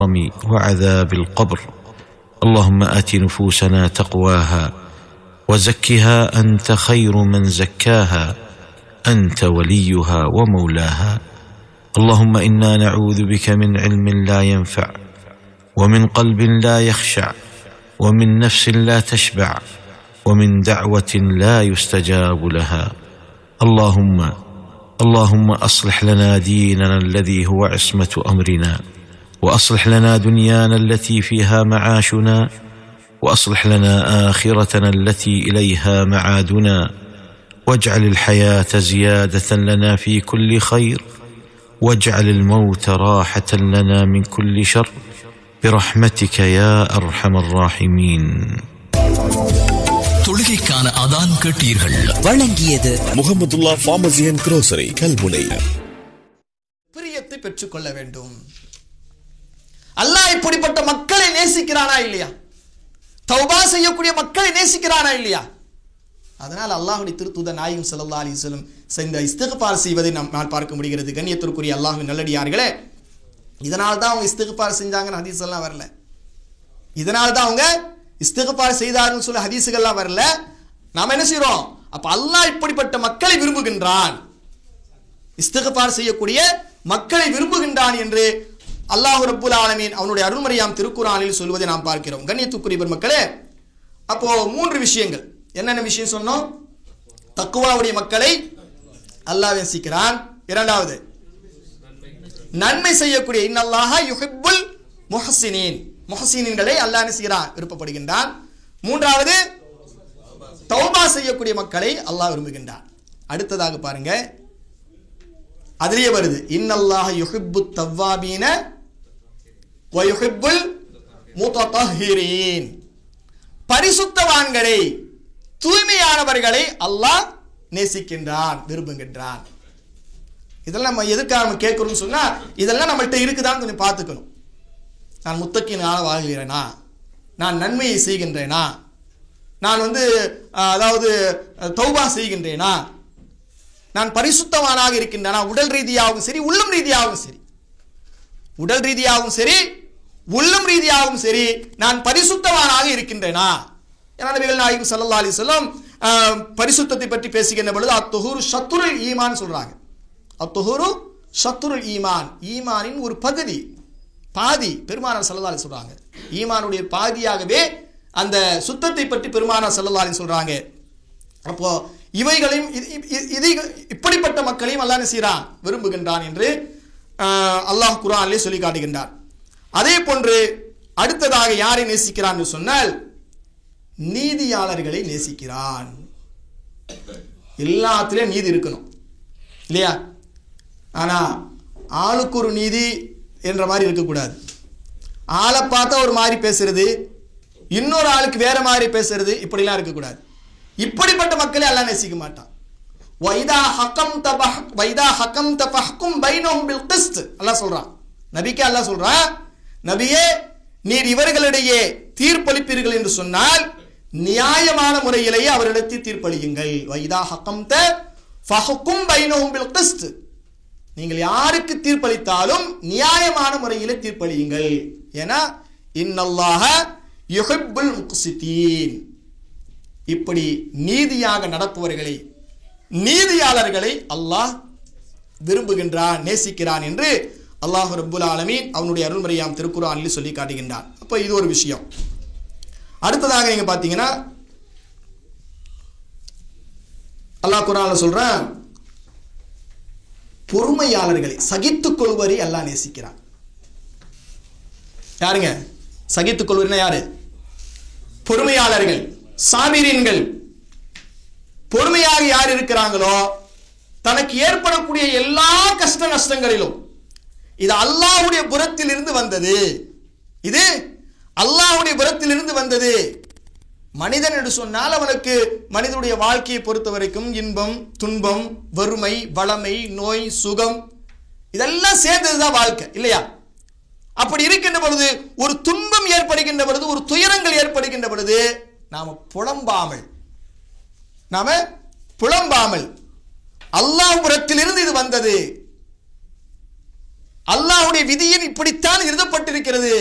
وعذاب القبر اللهم ات نفوسنا تقواها وزكها انت خير من زكاها انت وليها ومولاها اللهم انا نعوذ بك من علم لا ينفع ومن قلب لا يخشع ومن نفس لا تشبع ومن دعوه لا يستجاب لها اللهم اللهم اصلح لنا ديننا الذي هو عصمه امرنا واصلح لنا دنيانا التي فيها معاشنا واصلح لنا اخرتنا التي اليها معادنا واجعل الحياه زياده لنا في كل خير واجعل الموت راحه لنا من كل شر برحمتك يا ارحم الراحمين தொழுகைக்கான அதான் கேட்டீர்கள் வழங்கியது Muhammadulla pharmacy and grocery Kalmunai பிரியத்தை பெற்றுக்கொள்ள வேண்டும் அல்லாஹ் இப்படிப்பட்ட மக்களை நேசிக்கிறானா இல்லையா தௌபா செய்யக்கூடிய மக்களை நேசிக்கிறானா இல்லையா அதனால் அல்லாஹுடைய திருத்துத நாயகம் ஸல்லல்லாஹு அலைஹி வஸல்லம் இந்த இஸ்திக்பார் செய்வதை நம்மால் பார்க்க முடிகிறது கண்ணியத்திற்குரிய அல்லாஹ்வின் நல்லடியார்களே இதனால் தான் அவங்க இஸ்திக்பார் செஞ்சாங்கன்னு ஹதீஸ் எல்லாம் வரல இதனால் தான் அவங்க இஸ்திக்பார் செய்தார்கள் சொல்ல ஹதீஸுகள்லாம் வரல நாம என்ன செய்றோம் அப்ப அல்லாஹ் இப்படிப்பட்ட மக்களை விரும்புகின்றான் இஸ்திக்பார் செய்யக்கூடிய மக்களை விரும்புகின்றான் என்று அல்லாஹ் ரப்புல் ஆலமீன் அவனுடைய அருள்மறையாம் திருக்குறானில் சொல்வதை நாம் பார்க்கிறோம் கண்ணியத்துக்குரிய மக்களே அப்போ மூன்று விஷயங்கள் என்னென்ன விஷயம் சொன்னோம் தக்குவாவுடைய மக்களை அல்லாஹ் நேசிக்கிறான் இரண்டாவது நன்மை செய்யக்கூடிய இன்னல்லாஹ யுஹிப்புல் முஹசினின் முஹசினின்களை அல்லாஹ் என்ன செய்கிறான் விருப்பப்படுகின்றான் மூன்றாவது தௌபா செய்யக்கூடிய மக்களை அல்லாஹ் விரும்புகின்றான் அடுத்ததாக பாருங்க அதிலேயே வருது இன்னல்லாஹ யுஹிப்பு தவ்வாபீன வ யுஹிப்புல் முத்தஹிரீன் பரிசுத்தவான்களை தூய்மையானவர்களை அல்லாஹ் நேசிக்கின்றான் விரும்புகின்றான் இதெல்லாம் நம்ம எதுக்காக நம்ம கேட்கணும்னு சொன்னா இதெல்லாம் நம்மள்ட்ட இருக்குதான்னு கொஞ்சம் பார்த்துக்கணும் நான் முத்தக்கினால வாழ்கிறேனா நான் நன்மையை செய்கின்றேனா நான் வந்து அஹ், அதாவது அஹ், தௌபா செய்கின்றேனா நான் பரிசுத்தவானாக இருக்கின்றேனா உடல் ரீதியாகவும் சரி உள்ளம் ரீதியாகவும் சரி உடல் ரீதியாகவும் சரி உள்ளம் ரீதியாகவும் சரி நான் பரிசுத்தவானாக இருக்கின்றேனா ஏன்னா நபிகள் நாயகம் ஸல்லல்லாஹு அலைஹி வஸல்லம் அஹ், பரிசுத்தத்தை பற்றி பேசுகின்ற பொழுது அத்துஹூரு ஷத்துருல் ஈமான் சொல்றாங்க அத்துஹூரு ஷத்துருல் ஈமான் ஈமானின் ஒரு பகுதி பாதி பெருமானார் ஸல்லல்லாஹு அலைஹி சொல்றாங்க ஈமானுடைய பாதியாகவே அந்த சுத்தத்தை பற்றி பெருமானார் ஸல்லல்லாஹு அலைஹி சொல்றாங்க அப்போ இவைகளையும் இது- இது- இது இப்படிப்பட்ட மக்களையும் அல்லாஹ் என்ன செய்கிறான் விரும்புகின்றான் என்று ஆஹ், அல்லாஹ் குரானிலே சொல்லி காட்டுகின்றார் அதே போன்று அடுத்ததாக யாரை நேசிக்கிறான் என்று சொன்னால் நீதியாளர்களை நேசிக்கிறான் எல்லாத்துலேயும் நீதி இருக்கணும் இல்லையா ஆனா ஆளுக்கு ஒரு நீதி என்ற மாதிரி இருக்கக்கூடாது ஆளை பார்த்தா ஒரு மாதிரி பேசுறது இன்னொரு ஆளுக்கு வேற மாதிரி பேசுறது இப்படிலாம் இருக்கக்கூடாது இப்படிப்பட்ட மக்களை எல்லாம் நேசிக்க மாட்டான் வைதா ஹக்கம் தபஹ் வைதா ஹக்கம் தபஹ்கும் பைனஹும் பில் கிஸ்த் அல்லாஹ் சொல்றான் நபிக்கே அல்லாஹ் சொல்றான் நபியே நீர் இவர்களிடையே தீர்ப்பளிப்பீர்கள் என்று சொன்னால் நியாயமான முறையிலேயே அவரிடத்தில் தீர்ப்பளியுங்கள் வைதா ஹக்கம் த ஃபஹ்கும் பைனஹும் பில் கிஸ்த் நீங்கள் யாருக்கு தீர்ப்பளித்தாலும் நியாயமான முறையிலே தீர்ப்பளியுங்கள் ஏன்னா இன்னல்லாஹ யுஹிப்புல் முக்சிதீன் இப்படி நீதியாக நடப்பவர்களை நீதியாளர்களை அல்லாஹ் விரும்புகின்றான் நேசிக்கிறான் என்று அல்லாஹ் ரப்புல் ஆலமீன் அவனுடைய அருள்முறையாம் திருக்குறானில் சொல்லி காட்டுகின்றான் அப்போ இது ஒரு விஷயம் அடுத்ததாக நீங்க பார்த்தீங்கன்னா அல்லாஹ் குரான்ல சொல்றான் பொறுமையாளர்களை சகித்துக் கொள்வரை அல்லாஹ் நேசிக்கிறான் யாருங்க சகித்துக் கொள்வர்னா யாரு பொறுமையாளர்கள் சாமிரீன்கள் பொறுமையாக யார் இருக்கிறாங்களோ தனக்கு ஏற்படக்கூடிய எல்லா கஷ்ட நஷ்டங்களிலும் இது அல்லாஹ்வுடைய புறத்தில் இருந்து வந்தது இது அல்லாஹ்வுடைய புறத்தில் இருந்து வந்தது மனிதன் என்று சொன்னால் அவனுக்கு மனிதனுடைய வாழ்க்கையை பொறுத்த வரைக்கும் இன்பம் துன்பம் வறுமை வளமை நோய் சுகம் இதெல்லாம் சேர்ந்ததுதான் வாழ்க்கை இல்லையா அப்படி இருக்கின்ற பொழுது ஒரு துன்பம் ஏற்படுகின்ற பொழுது ஒரு துயரங்கள் ஏற்படுகின்ற பொழுது நாம புலம்பாமல் நாம புலம்பாமல் அல்லாஹ் புறத்திலிருந்து இது வந்தது அல்லாஹ்வுடைய விதியில் இப்படித்தான் எழுதப்பட்டிருக்கிறது